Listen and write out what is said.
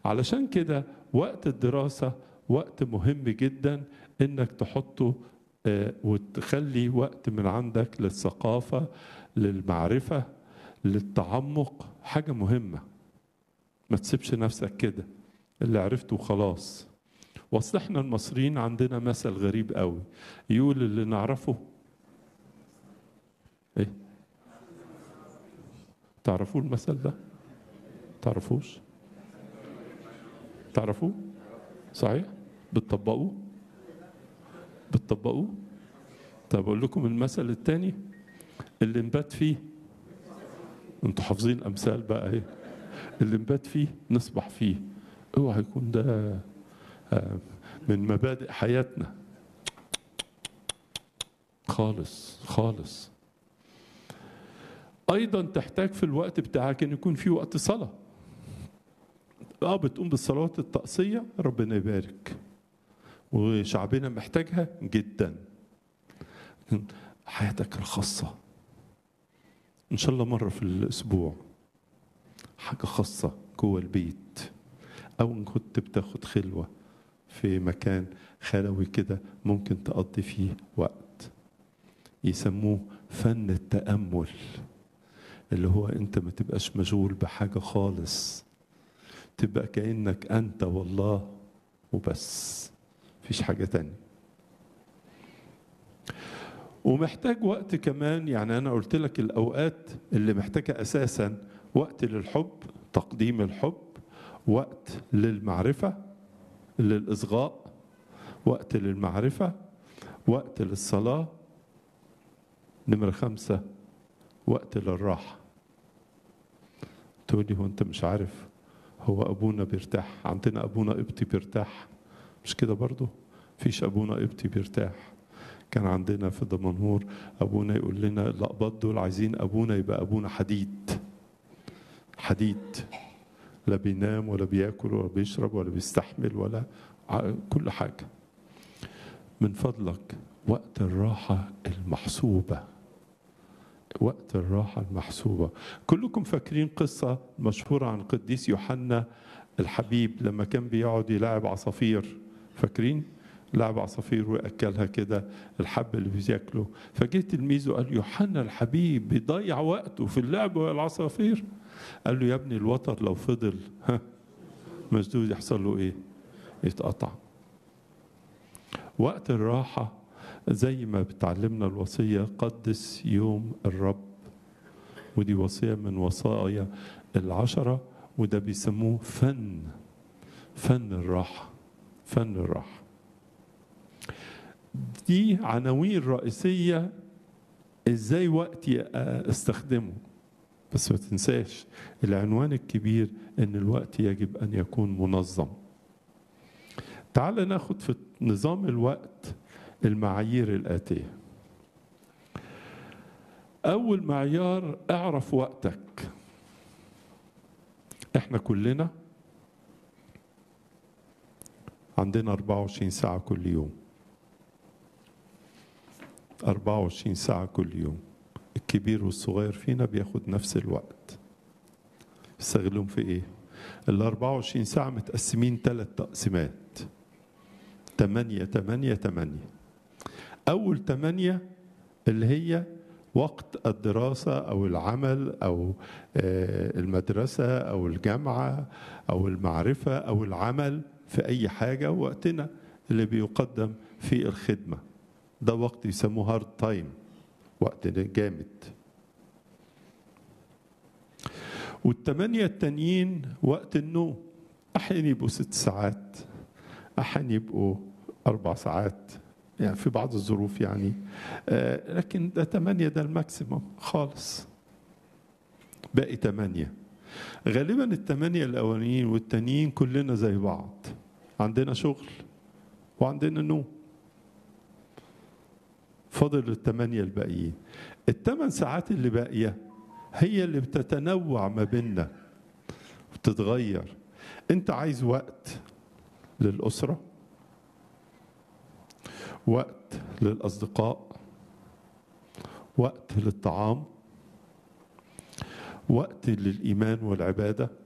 علشان كده وقت الدراسة وقت مهم جدا انك تحطه آه، وتخلي وقت من عندك للثقافة للمعرفة للتعمق حاجة مهمة ما تسيبش نفسك كده اللي عرفته خلاص واصل احنا المصريين عندنا مثل غريب قوي يقول اللي نعرفه ايه تعرفوه المثل ده تعرفوش تعرفوه صحيح بتطبقوه بتطبقوه طب اقول لكم المثل الثاني اللي نبات فيه انتوا حافظين امثال بقى ايه اللي نبات فيه نصبح فيه اوعى يكون ده آه، من مبادئ حياتنا خالص خالص ايضا تحتاج في الوقت بتاعك ان يكون في وقت صلاه اه بتقوم بالصلوات الطقسيه ربنا يبارك وشعبنا محتاجها جدا لكن حياتك الخاصه ان شاء الله مره في الاسبوع حاجه خاصه جوه البيت او ان كنت بتاخد خلوه في مكان خلوي كده ممكن تقضي فيه وقت يسموه فن التامل اللي هو انت ما تبقاش مشغول بحاجه خالص تبقى كانك انت والله وبس مفيش حاجه تانية ومحتاج وقت كمان يعني انا قلت لك الاوقات اللي محتاجه اساسا وقت للحب تقديم الحب وقت للمعرفه للاصغاء وقت للمعرفه وقت للصلاه نمره خمسه وقت للراحه تقول لي هو انت مش عارف هو ابونا بيرتاح عندنا ابونا قبطي بيرتاح مش كده برضه فيش ابونا قبطي بيرتاح كان عندنا في دمنهور ابونا يقول لنا الاقباط دول عايزين ابونا يبقى ابونا حديد حديد لا بينام ولا بياكل ولا بيشرب ولا بيستحمل ولا ع- كل حاجه من فضلك وقت الراحه المحسوبه وقت الراحة المحسوبة كلكم فاكرين قصة مشهورة عن القديس يوحنا الحبيب لما كان بيقعد يلعب عصافير فاكرين لعب عصافير ويأكلها كده الحب اللي بياكله فجه تلميذه قال يوحنا الحبيب بيضيع وقته في اللعب والعصافير قال له يا ابني الوتر لو فضل ها مسدود يحصل له ايه يتقطع وقت الراحة زي ما بتعلمنا الوصية قدس يوم الرب ودي وصية من وصايا العشرة وده بيسموه فن فن الراحة فن الراحة دي عناوين رئيسية ازاي وقتي استخدمه بس ما تنساش العنوان الكبير ان الوقت يجب ان يكون منظم تعال ناخد في نظام الوقت المعايير الآتية أول معيار اعرف وقتك احنا كلنا عندنا 24 ساعة كل يوم 24 ساعة كل يوم الكبير والصغير فينا بياخد نفس الوقت يستغلهم في ايه ال 24 ساعة متقسمين ثلاث تقسيمات 8 8 8 أول ثمانية اللي هي وقت الدراسة أو العمل أو المدرسة أو الجامعة أو المعرفة أو العمل في أي حاجة وقتنا اللي بيقدم في الخدمة ده وقت يسموه هارد تايم وقت جامد والثمانية التانيين وقت النوم أحيانا يبقوا ست ساعات أحيانا يبقوا أربع ساعات يعني في بعض الظروف يعني آه لكن ده ثمانية ده الماكسيموم خالص باقي ثمانية غالبا الثمانية الأولانيين والتانيين كلنا زي بعض عندنا شغل وعندنا نوم فاضل الثمانية الباقيين الثمان ساعات اللي باقية هي اللي بتتنوع ما بيننا بتتغير انت عايز وقت للأسرة وقت للأصدقاء وقت للطعام وقت للإيمان والعبادة